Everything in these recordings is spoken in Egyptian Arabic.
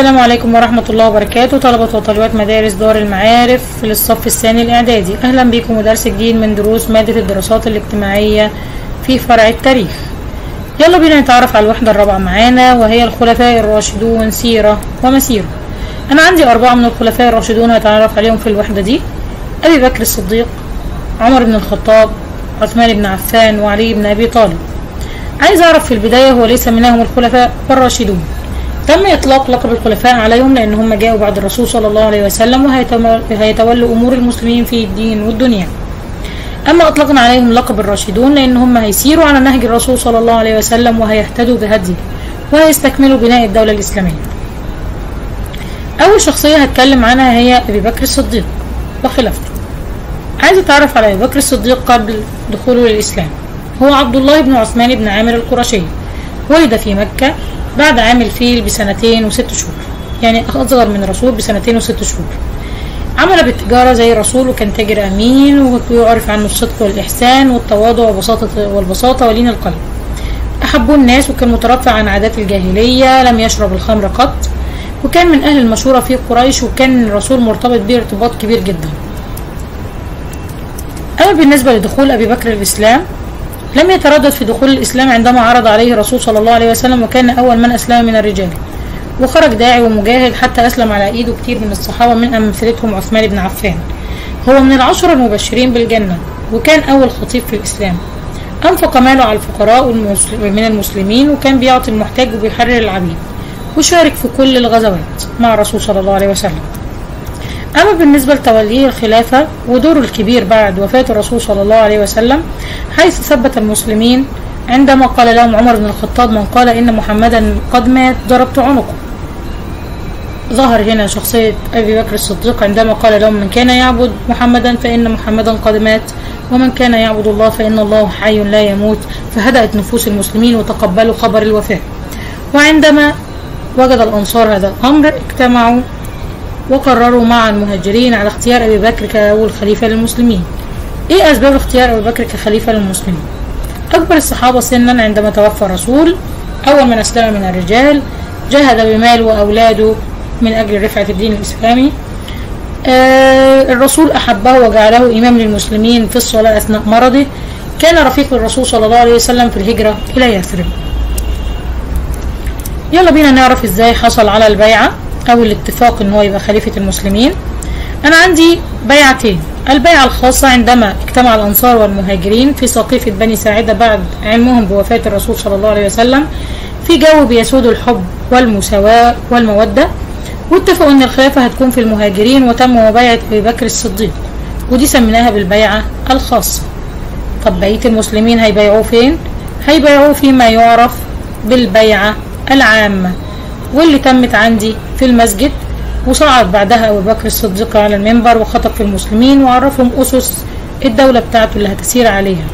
السلام عليكم ورحمة الله وبركاته طلبة وطالبات مدارس دار المعارف للصف الثاني الإعدادي أهلا بكم ودرس جديد من دروس مادة الدراسات الاجتماعية في فرع التاريخ يلا بينا نتعرف على الوحدة الرابعة معانا وهي الخلفاء الراشدون سيرة ومسيرة أنا عندي أربعة من الخلفاء الراشدون هتعرف عليهم في الوحدة دي أبي بكر الصديق عمر بن الخطاب عثمان بن عفان وعلي بن أبي طالب عايز أعرف في البداية هو ليس منهم الخلفاء الراشدون تم إطلاق لقب الخلفاء عليهم لأن هم جاءوا بعد الرسول صلى الله عليه وسلم وهيتولوا أمور المسلمين في الدين والدنيا أما أطلقنا عليهم لقب الراشدون لأن هم هيسيروا على نهج الرسول صلى الله عليه وسلم وهيهتدوا بهديه وهيستكملوا بناء الدولة الإسلامية أول شخصية هتكلم عنها هي أبي بكر الصديق وخلافته عايز أتعرف على أبي بكر الصديق قبل دخوله للإسلام هو عبد الله بن عثمان بن عامر القرشي ولد في مكة بعد عام الفيل بسنتين وست شهور يعني أصغر من الرسول بسنتين وست شهور عمل بالتجارة زي الرسول وكان تاجر أمين ويعرف عنه الصدق والإحسان والتواضع وبساطة والبساطة ولين القلب أحبه الناس وكان مترفع عن عادات الجاهلية لم يشرب الخمر قط وكان من أهل المشهورة في قريش وكان الرسول مرتبط به ارتباط كبير جدا أما بالنسبة لدخول أبي بكر الإسلام لم يتردد في دخول الإسلام عندما عرض عليه الرسول صلى الله عليه وسلم وكان أول من أسلم من الرجال وخرج داعي ومجاهد حتى أسلم على إيده كتير من الصحابة من أمثلتهم عثمان بن عفان هو من العشرة المبشرين بالجنة وكان أول خطيب في الإسلام أنفق ماله على الفقراء من المسلمين وكان بيعطي المحتاج وبيحرر العبيد وشارك في كل الغزوات مع الرسول صلى الله عليه وسلم أما بالنسبة لتوليه الخلافة ودوره الكبير بعد وفاة الرسول صلى الله عليه وسلم حيث ثبت المسلمين عندما قال لهم عمر بن الخطاب من قال إن محمدا قد مات ضربت عنقه ظهر هنا شخصية أبي بكر الصديق عندما قال لهم من كان يعبد محمدا فإن محمدا قد مات ومن كان يعبد الله فإن الله حي لا يموت فهدأت نفوس المسلمين وتقبلوا خبر الوفاة وعندما وجد الأنصار هذا الأمر اجتمعوا وقرروا مع المهاجرين على اختيار أبي بكر كأول خليفة للمسلمين إيه أسباب اختيار أبي بكر كخليفة للمسلمين أكبر الصحابة سنا عندما توفى الرسول أول من أسلم من الرجال جاهد بماله وأولاده من أجل رفعة الدين الإسلامي آه الرسول أحبه وجعله إمام للمسلمين في الصلاة أثناء مرضه كان رفيق الرسول صلى الله عليه وسلم في الهجرة إلى يثرب يلا بينا نعرف ازاي حصل على البيعة او الاتفاق ان هو يبقى خليفة المسلمين انا عندي بيعتين البيعة الخاصة عندما اجتمع الانصار والمهاجرين في سقيفة بني ساعدة بعد علمهم بوفاة الرسول صلى الله عليه وسلم في جو بيسود الحب والمساواة والمودة واتفقوا ان الخلافة هتكون في المهاجرين وتم مبايعة ابي بكر الصديق ودي سميناها بالبيعة الخاصة طب بقية المسلمين هيبايعوه فين؟ هيبايعوه فيما يعرف بالبيعة العامة واللي تمت عندي في المسجد وصعد بعدها أبو بكر الصديق على المنبر وخطب في المسلمين وعرفهم أسس الدولة بتاعته اللي هتسير عليها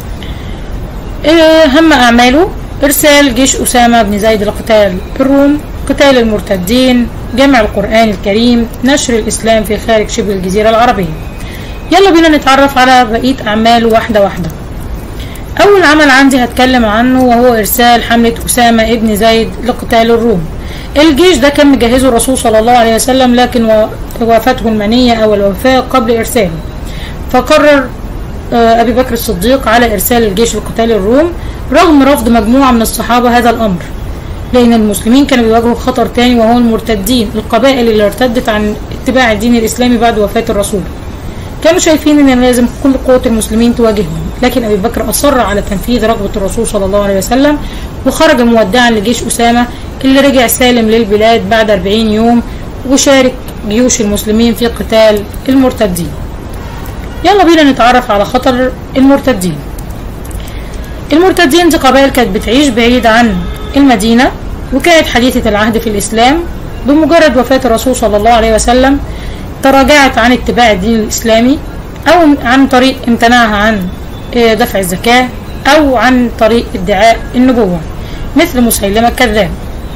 أهم أعماله إرسال جيش أسامة بن زيد لقتال الروم قتال المرتدين جمع القرآن الكريم نشر الإسلام في خارج شبه الجزيرة العربية يلا بينا نتعرف على بقية أعماله واحدة واحدة أول عمل عندي هتكلم عنه وهو إرسال حملة أسامة ابن زيد لقتال الروم الجيش ده كان مجهزه الرسول صلى الله عليه وسلم لكن وافته المنية أو الوفاة قبل إرساله فقرر أبي بكر الصديق على إرسال الجيش لقتال الروم رغم رفض مجموعة من الصحابة هذا الأمر لأن المسلمين كانوا بيواجهوا خطر تاني وهو المرتدين القبائل اللي ارتدت عن اتباع الدين الإسلامي بعد وفاة الرسول كانوا شايفين ان لازم كل قوة المسلمين تواجههم لكن ابي بكر اصر على تنفيذ رغبة الرسول صلى الله عليه وسلم وخرج مودعا لجيش اسامة اللي رجع سالم للبلاد بعد 40 يوم وشارك جيوش المسلمين في قتال المرتدين يلا بينا نتعرف على خطر المرتدين المرتدين دي قبائل كانت بتعيش بعيد عن المدينة وكانت حديثة العهد في الإسلام بمجرد وفاة الرسول صلى الله عليه وسلم تراجعت عن اتباع الدين الإسلامي أو عن طريق امتناعها عن دفع الزكاة أو عن طريق ادعاء النبوة مثل مسيلمة الكذاب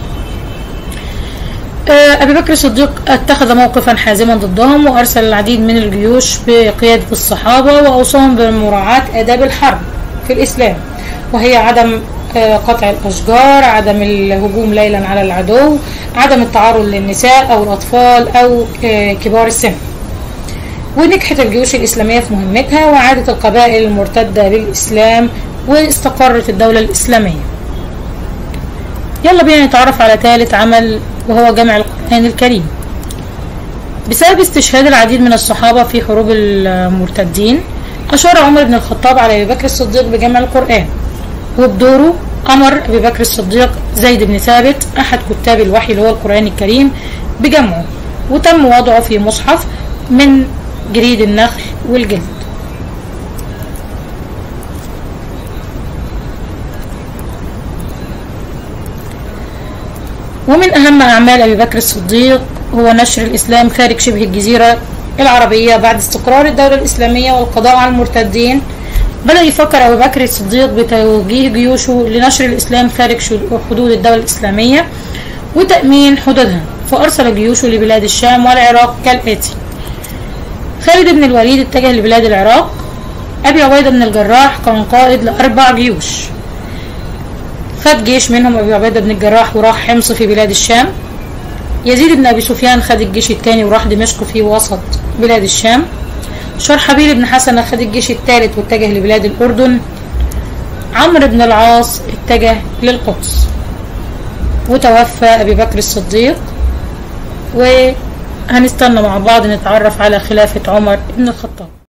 أبي بكر الصديق اتخذ موقفا حازما ضدهم وأرسل العديد من الجيوش بقيادة الصحابة وأوصاهم بمراعاة آداب الحرب في الإسلام وهي عدم قطع الأشجار عدم الهجوم ليلا على العدو عدم التعرض للنساء أو الأطفال أو آه، كبار السن ونجحت الجيوش الإسلامية في مهمتها وعادت القبائل المرتدة للإسلام واستقرت الدولة الإسلامية يلا بينا نتعرف على ثالث عمل وهو جمع القرآن الكريم بسبب استشهاد العديد من الصحابة في حروب المرتدين أشار عمر بن الخطاب على أبي بكر الصديق بجمع القرآن وبدوره أمر أبي بكر الصديق زيد بن ثابت أحد كتاب الوحي اللي هو القرآن الكريم بجمعه وتم وضعه في مصحف من جريد النخل والجلد ومن أهم أعمال أبي بكر الصديق هو نشر الإسلام خارج شبه الجزيرة العربية بعد استقرار الدولة الإسلامية والقضاء على المرتدين بدأ يفكر أبو بكر الصديق بتوجيه جيوشه لنشر الإسلام خارج شو- حدود الدولة الإسلامية وتأمين حدودها فأرسل جيوشه لبلاد الشام والعراق كالآتي خالد بن الوليد اتجه لبلاد العراق أبي عبيدة بن الجراح كان قائد لأربع جيوش خد جيش منهم أبي عبيدة بن الجراح وراح حمص في بلاد الشام يزيد بن أبي سفيان خد الجيش الثاني وراح دمشق في وسط بلاد الشام شرحبيل بن حسن خد الجيش الثالث واتجه لبلاد الأردن عمرو بن العاص اتجه للقدس وتوفى أبي بكر الصديق وهنستنى مع بعض نتعرف على خلافة عمر بن الخطاب